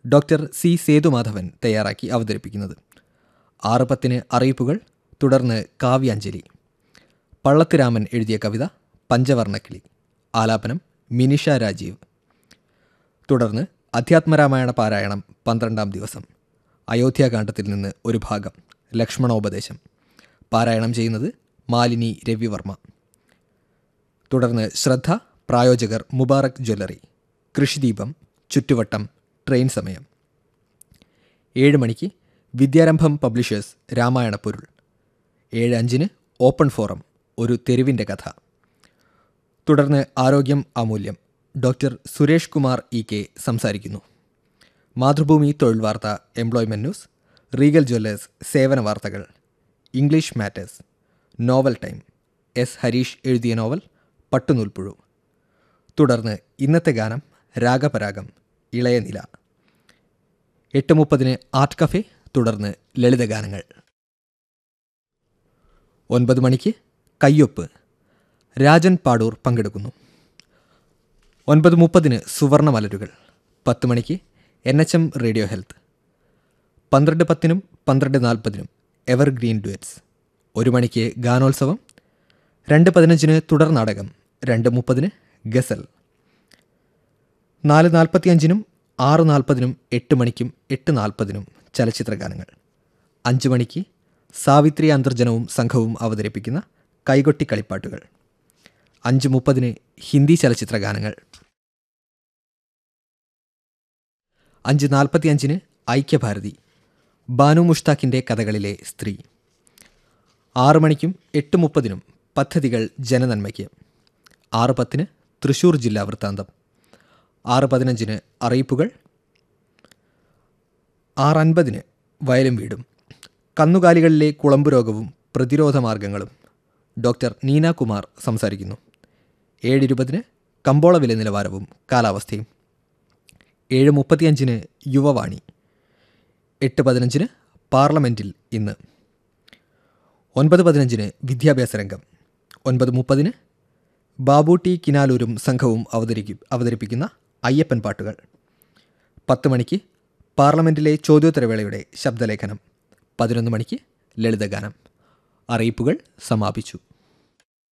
doctor C Sethumadhavan തയ്യാറാക്കി അവതരിപ്പിക്കുന്നത് ആറ് പത്തിന് അറിയിപ്പുകൾ തുടർന്ന് കാവ്യാഞ്ജലി പള്ളത്ത് രാമൻ എഴുതിയ കവിത പഞ്ചവർണ്ണക്കിളി ആലാപനം മിനിഷ രാജീവ് തുടർന്ന് അധ്യാത്മരാമായണ പാരായണം പന്ത്രണ്ടാം ദിവസം അയോധ്യാകാന്ഡത്തിൽ നിന്ന് ഒരു ഭാഗം ലക്ഷ്മണോപദേശം പാരായണം ചെയ്യുന്നത് മാലിനി രവിവർമ്മ തുടർന്ന് ശ്രദ്ധ പ്രായോജകർ മുബാറക് ജ്വല്ലറി കൃഷിദീപം ചുറ്റുവട്ടം ട്രെയിൻ സമയം ഏഴ് മണിക്ക് വിദ്യാരംഭം പബ്ലിഷേഴ്സ് രാമായണ പൊരുൾ ഏഴ് അഞ്ചിന് ഓപ്പൺ ഫോറം ഒരു തെരുവിൻ്റെ കഥ തുടർന്ന് ആരോഗ്യം അമൂല്യം doctor Suresh Kumar E K സംസാരിക്കുന്നു മാതൃഭൂമി തൊഴിൽ വാർത്ത എംപ്ലോയ്മെന്റ് ന്യൂസ് റീഗൽ ജ്വല്ലേഴ്സ് സേവന വാർത്തകൾ English matters novel time S Harish എഴുതിയ നോവൽ പട്ടുനൂൽപ്പുഴു തുടർന്ന് ഇന്നത്തെ ഗാനം രാഗപരാഗം ഇളയ നില എട്ട് മുപ്പതിന് ആർട്ട് കഫേ തുടർന്ന് ലളിതഗാനങ്ങൾ ഒൻപത് മണിക്ക് കയ്യൊപ്പ് രാജൻ പാടൂർ പങ്കെടുക്കുന്നു ഒൻപത് മുപ്പതിന് സുവർണ മലരുകൾ പത്ത് മണിക്ക് N H M radio health പന്ത്രണ്ട് പത്തിനും പന്ത്രണ്ട് നാൽപ്പതിനും എവർഗ്രീൻ ഡുവറ്റ്സ് ഒരു മണിക്ക് ഗാനോത്സവം രണ്ട് പതിനഞ്ചിന് തുടർ നാടകം രണ്ട് മുപ്പതിന് ഗസൽ നാല് നാൽപ്പത്തിയഞ്ചിനും ആറ് നാൽപ്പതിനും എട്ട് മണിക്കും എട്ട് നാൽപ്പതിനും ചലച്ചിത്ര ഗാനങ്ങൾ അഞ്ച് മണിക്ക് സാവിത്രി അന്തർജനവും സംഘവും അവതരിപ്പിക്കുന്ന കൈകൊട്ടി കളിപ്പാട്ടുകൾ അഞ്ച് മുപ്പതിന് ഹിന്ദി ചലച്ചിത്ര ഗാനങ്ങൾ അഞ്ച് നാൽപ്പത്തിയഞ്ചിന് ഐക്യഭാരതി ബാനു മുഷ്താഖിൻ്റെ കഥകളിലെ സ്ത്രീ ആറ് മണിക്കും എട്ട് മുപ്പതിനും പദ്ധതികൾ ജനനന്മയ്ക്ക് ആറ് പത്തിന് തൃശൂർ ജില്ലാ വൃത്താന്തം ആറ് പതിനഞ്ചിന് അറിയിപ്പുകൾ ആറ് അൻപതിന് വയലും വീടും കന്നുകാലികളിലെ കുളമ്പ് രോഗവും പ്രതിരോധ മാർഗങ്ങളും ഡോക്ടർ നീന കുമാർ സംസാരിക്കുന്നു ഏഴ് ഇരുപതിന് കമ്പോള വില നിലവാരവും കാലാവസ്ഥയും ഏഴ് മുപ്പത്തിയഞ്ചിന് യുവവാണി എട്ട് പതിനഞ്ചിന് പാർലമെൻറ്റിൽ ഇന്ന് ഒൻപത് പതിനഞ്ചിന് വിദ്യാഭ്യാസ രംഗം ഒൻപത് മുപ്പതിന് ബാബു ടി കിനാലൂരും സംഘവും അവതരിക്കും അവതരിപ്പിക്കുന്ന അയ്യപ്പൻ പാട്ടുകൾ പത്ത് മണിക്ക് പാർലമെൻറ്റിലെ ചോദ്യോത്തരവേളയുടെ ശബ്ദലേഖനം പതിനൊന്ന് മണിക്ക് ലളിതഗാനം അറിയിപ്പുകൾ സമാപിച്ചു